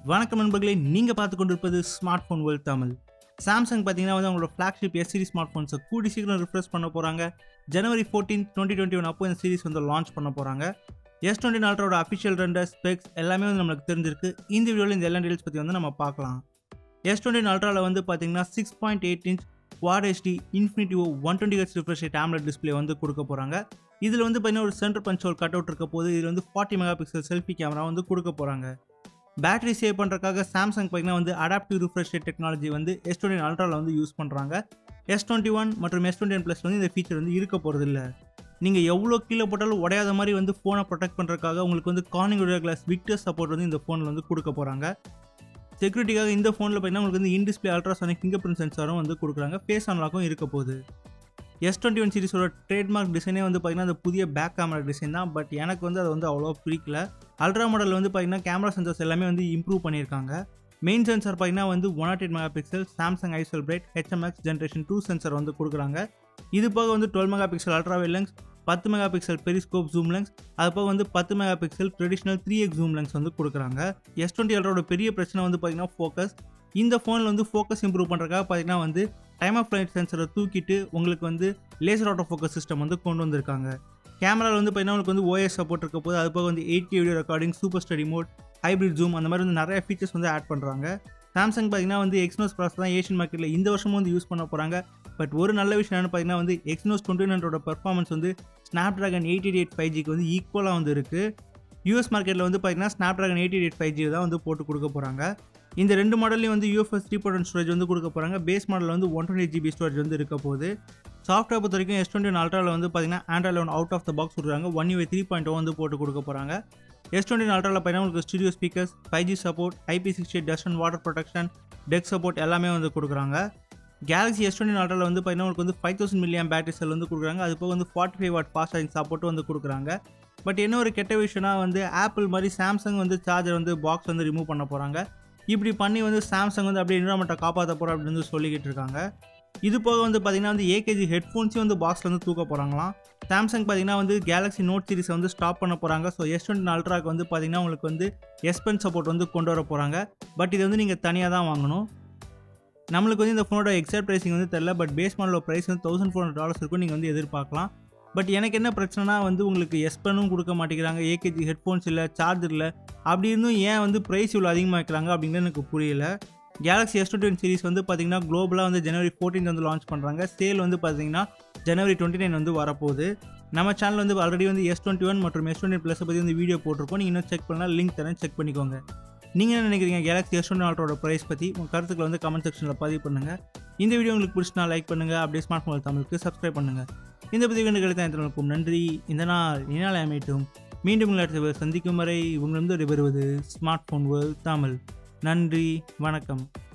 வணக்கம் நண்பர்களே நீங்கள் பார்த்து கொண்டிருப்பது smart phone world Tamil Samsung பார்த்தீங்கன்னா வந்து அவங்களோட ஃப்ளாக்ஷிப் எஸ் சீரிஸ் ஸ்மார்ட் ஃபோன்ஸை கூடி சீக்கிரம் ரிஃப்ரெஷ் பண்ண போகிறாங்க January fourteen twenty twenty one அப்போ இந்த சீரிஸ் வந்து லான்ச் பண்ண போகிறாங்க எஸ் டுவெண்ட்டி நாலரோட அஃபிஷியல் ரெண்டர் ஸ்பெக்ஸ் எல்லாமே வந்து நம்மளுக்கு தெரிஞ்சிருக்கு இந்த வீடியோவில் இந்த எல்லா டீல்ஸ் பற்றி வந்து நம்ம பார்க்கலாம் எஸ் டுவெண்ட்டி அல்ட்ராவில் வந்து பார்த்தீங்கன்னா six point eight inch quad HD infinity O one twenty H refresh டேம்லெட் டிஸ்பிளே வந்து கொடுக்க போகிறாங்க இதில் வந்து பார்த்தீங்கன்னா ஒரு சென்டர் பஞ்சோல் கட் அவுட் இருக்க போது இதில் வந்து forty megapixel selfie camera வந்து கொடுக்க போகிறாங்க பேட்டரி சேவ் பண்ணுறதுக்காக சாம்சங் பார்த்தீங்கன்னா வந்து அடாப்டிவ் ரிஃப்ரெஷ் டெக்னாலஜி வந்து எஸ் டுவெண்ட்டி அல்ட்ராவில் வந்து யூஸ் பண்ணுறாங்க எஸ் டுவெண்ட்டி ஒன் மற்றும் எஸ் டுவெண்ட்டி ஒன் ப்ளஸ் வந்து இந்த ஃபீச்சர் வந்து இருக்க போகிறது இல்லை நீங்கள் எவ்வளோ கீழே போட்டாலும் உடையாத மாதிரி வந்து ஃபோனை ப்ரொடெக்ட் பண்ணுறதுக்காக உங்களுக்கு வந்து கார்னிங் கிளாஸ் விக்டர் சப்போர்ட் வந்து இந்த ஃபோனில் வந்து கொடுக்க போகிறாங்க செக்யூரிட்டிக்காக இந்த ஃபோனில் பார்த்தீங்கன்னா உங்களுக்கு வந்து in display ultrasonic fingerprint சென்சாரும் வந்து கொடுக்குறாங்க ஃபேஸ் அன்லாக்கும் இருக்க போகுது எஸ் டுவெண்ட்டி ஒன் சீரிஸோட ட்ரேட்மார்க் டிசைனே வந்து பார்த்தீங்கன்னா அந்த புதிய பேக் கேமரா டிசைன் தான் பட் எனக்கு வந்து அது வந்து அவ்வளோ பிடிக்கல அல்ட்ரா மாடல் வந்து பார்த்தீங்கன்னா கேமரா சென்சர்ஸ் எல்லாமே வந்து இம்ப்ரூவ் பண்ணியிருக்காங்க மெயின் சென்சார் பார்த்தீங்கன்னா வந்து one nought eight megapixel Samsung isocell bright HMX generation two sensor வந்து கொடுக்குறாங்க இது போக வந்து twelve megapixel ultra lens பத்து megapixel periscope zoom lens அது போக வந்து பத்து megapixel traditional three X zoom lens வந்து கொடுக்குறாங்க எஸ் டுவெண்ட்டி அல்ட்ராவோட பெரிய பிரச்சனை வந்து பார்த்தீங்கன்னா ஃபோக்கஸ் இந்த ஃபோனில் வந்து ஃபோக்கஸ் இம்ப்ரூவ் பண்ணுறதுக்காக பார்த்தீங்கன்னா வந்து டைம் ஆஃப் ஃப்ளைட் சென்சரை தூக்கிட்டு உங்களுக்கு வந்து லேசர் ஆட்டோ ஃபோக்கஸ் சிஸ்டம் வந்து கொண்டு வந்திருக்காங்க கேமராவில் வந்து பார்த்தீங்கன்னா உங்களுக்கு வந்து ஓஎஸ் சப்போர்ட் இருக்க போது அது போக வந்து eight video recording super steady mode hybrid zoom அந்த மாதிரி வந்து நிறைய ஃபீச்சர்ஸ் வந்து ஆட் பண்ணுறாங்க சாம்சங் பார்த்தீங்கன்னா வந்து எக்ஸ்னோஸ் ப்ராசஸ் தான் ஏஷியன் மார்க்கெட்டில் இந்த வருஷமும் வந்து யூஸ் பண்ண போகிறாங்க பட் ஒரு நல்ல விஷயம் என்னென்னு பார்த்தீங்கன்னா வந்து எக்ஸ்னோஸ் டுவெண்ட்டி ஹண்ட்ரோட பர்ஃபார்மன்ஸ் வந்து Snapdragon eight eight eight five ஜிக்கு வந்து ஈக்குவலாக வந்து இருக்குது யூஎஸ் மார்க்கெட்டில் வந்து பார்த்தீங்கன்னா Snapdragon eight eight five G தான் வந்து போட்டு கொடுக்க போகிறாங்க இந்த ரெண்டு மாடல்லையும் வந்து யூஎஃப்எஸ் த்ரீ பாயிண்ட் ஸ்டோரேஜ் வந்து கொடுக்க போகிறாங்க பேஸ் மாடல் வந்து ஒன் டுவெண்ட்டி ஜிபி ஸ்டோரேஜ் வந்து இருக்க போகுது சாஃப்ட்வேர் பொறுத்த வரைக்கும் எஸ் டுவெண்ட்டி அல்ட்ராவில் வந்து பார்த்தீங்கன்னா Android eleven out of the box கொடுக்குறாங்க ஒன் யூ த்ரீ பாயிண்ட் வந்து போட்டு கொடுக்க போகிறாங்க எஸ் டுவெண்ட்டி அல்ட்ராவில் பார்த்தீங்கன்னா உங்களுக்கு studio speakers five G support IP sixty dust and water protection DeX support எல்லாமே வந்து கொடுக்குறாங்க கேலக்ஸி எஸ் டுவெண்ட்டி அல்ட்ராவில் வந்து பார்த்தீங்கன்னா உங்களுக்கு வந்து five thousand milliamp battery cell வந்து கொடுக்குறாங்க அது போக வந்து forty five watt fast charging சப்போர்ட்டும் வந்து கொடுக்குறாங்க பட் என்ன ஒரு கெட்ட விஷயம்னா வந்து ஆப்பிள் மாதிரி சாம்சங் வந்து சார்ஜர் வந்து பாக்ஸ் வந்து ரிமூவ் பண்ண போகிறாங்க இப்படி பண்ணி வந்து சாம்சங் வந்து அப்படியே என்விரான்மெண்ட்டை காப்பாற்ற போகிறோம் அப்படின்னு வந்து சொல்லிக்கிட்டு இருக்காங்க இது போக வந்து பார்த்தீங்கன்னா வந்து ஏகேஜி ஹெட்ஃபோன்ஸையும் வந்து பாக்ஸில் வந்து தூக்க போகிறாங்களாம் சாம்சங் பார்த்தீங்கன்னா வந்து கேலக்ஸி நோட் சீரிஸை வந்து ஸ்டாப் பண்ண போகிறாங்க ஸோ எஸ் டுவெண்ட்டி அல்ட்ராக்கு வந்து பார்த்தீங்கன்னா உங்களுக்கு வந்து எஸ் பென் சப்போர்ட் வந்து கொண்டு வர போகிறாங்க பட் இது வந்து நீங்கள் தனியாக தான் வாங்கணும் நம்மளுக்கு வந்து இந்த ஃபோனோட எக்ஸாக்ட் ப்ரைஸிங் வந்து தெரில பட் பேஸ் மாடலோட ப்ரைஸ் வந்து தௌசண்ட் ஃபோர் ஹண்ட்ரட் டாலர்ஸ் இருக்கும் நீங்கள் வந்து எதிர்பார்க்கலாம் பட் எனக்கு என்ன பிரச்சனைனா வந்து உங்களுக்கு எஸ் பென்னும் கொடுக்க மாட்டேங்கிறாங்க ஏகேஜி ஹெட்ஃபோன்ஸ் இல்லை சார்ஜர் இல்லை அப்படி இருந்தும் ஏன் வந்து ப்ரைஸ் இவ்வளோ அதிகமாக வைக்கிறாங்க அப்படிங்கிறது எனக்கு புரியல கேலக்ஸி எஸ் டுவெண்ட்டி சீரிஸ் வந்து பார்த்தீங்கன்னா குளோபலாக வந்து ஜனவரி ஃபோர்டீன் வந்து லான்ச் பண்ணுறாங்க சேல் வந்து பார்த்தீங்கன்னா ஜனவரி டுவெண்ட்டி நைன் வந்து வரப்போகுது நம்ம சேனல் வந்து ஆல்ரெடி வந்து எஸ் டுவெண்ட்டி ஒன் மற்றும் எஸ் டுவெண்ட்டி ப்ளஸை பற்றி வந்து வீடியோ போட்டிருக்கோம் நீங்கள் இன்னும் செக் பண்ணலாம் லிங்க் தரேன் செக் பண்ணிக்கோங்க நீங்கள் என்ன நினைக்கிறீங்க கேலக்ஸி எஸ் டுவெண்ட்டி ஆல்ட்ரோட ப்ரைஸ் பற்றி உங்கள் கருத்துக்களை வந்து கமெண்ட் செக்ஷனில் பதிவு பண்ணுங்கள் இந்த வீடியோ உங்களுக்கு பிடிச்சினா லைக் பண்ணுங்கள் அப்படியே ஸ்மார்ட் ஃபோன் தமிழுக்கு சப்ஸ்கிரைப் பண்ணுங்கள் இந்த பதிவு கண்டு கிடைத்த அனைத்திற்கும் நன்றி இந்த நாள் இந்நாள் அமையட்டும் மீண்டும் உங்களை சந்திக்கும் வரை உங்களிடம் விடைபெறுவது ஸ்மார்ட் ஃபோன் வேர்ல்ட் தமிழ் நன்றி வணக்கம்